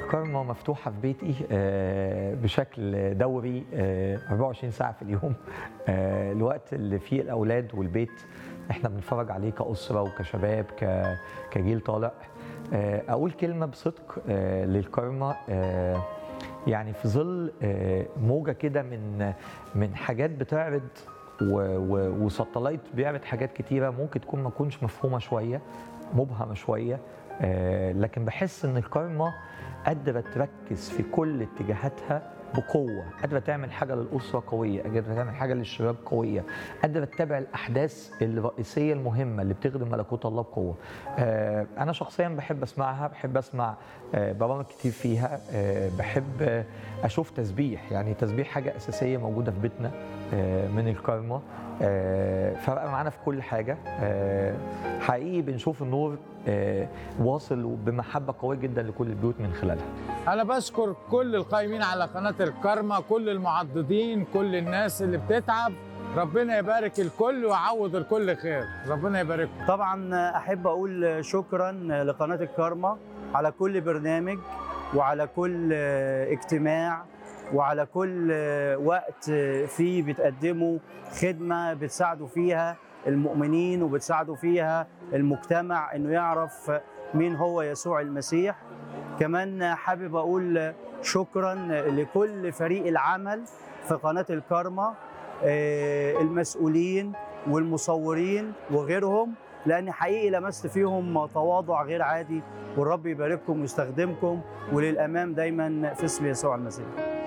الكارما مفتوحة في بيتي آه، بشكل دوري آه، 24 ساعة في اليوم آه، الوقت اللي فيه الأولاد والبيت احنا بنتفرج عليه كأسرة وكشباب ك- كجيل طالع آه، أقول كلمة بصدق آه، للكارما آه، يعني في ظل آه، موجة كده من من حاجات بتعرض و- و- وساتلايت بيعرض حاجات كتيرة ممكن تكون ما تكونش مفهومة شوية مبهمة شوية آه، لكن بحس ان الكارما قادرة تركز في كل اتجاهاتها بقوة قادرة تعمل حاجة للأسرة قوية قادرة تعمل حاجة للشباب قوية قادرة تتابع الأحداث الرئيسية المهمة اللي بتخدم ملكوت الله بقوة آه، أنا شخصيا بحب أسمعها بحب أسمع آه، برامج كتير فيها آه، بحب آه، أشوف تسبيح يعني تسبيح حاجة أساسية موجودة في بيتنا آه، من الكارما آه، فرق معانا في كل حاجة آه، حقيقي بنشوف النور آه، واصل بمحبة قوية جدا لكل البيوت من خلالها انا بشكر كل القائمين على قناه الكارما كل المعضدين كل الناس اللي بتتعب ربنا يبارك الكل ويعوض الكل خير ربنا يبارككم طبعا احب اقول شكرا لقناه الكارما على كل برنامج وعلى كل اجتماع وعلى كل وقت فيه بتقدموا خدمه بتساعدوا فيها المؤمنين وبتساعدوا فيها المجتمع انه يعرف مين هو يسوع المسيح كمان حابب اقول شكرا لكل فريق العمل في قناه الكارما آه، المسؤولين والمصورين وغيرهم لان حقيقي لمست فيهم تواضع غير عادي والرب يبارككم ويستخدمكم وللامام دايما في اسم يسوع المسيح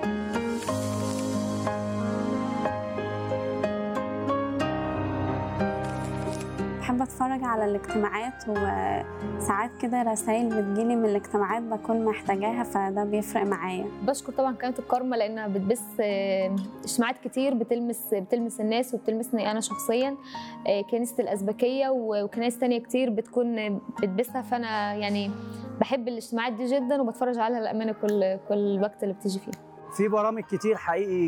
بحب اتفرج على الاجتماعات وساعات كده رسائل بتجيلي من الاجتماعات بكون محتاجاها فده بيفرق معايا بشكر طبعا قناه الكارما لانها بتبث آه، اجتماعات كتير بتلمس بتلمس الناس وبتلمسني انا شخصيا آه، كنيسه الازبكيه و- وكنائس تانية كتير بتكون بتبثها فانا يعني بحب الاجتماعات دي جدا وبتفرج عليها للامانه كل كل وقت اللي بتيجي فيه في برامج كتير حقيقي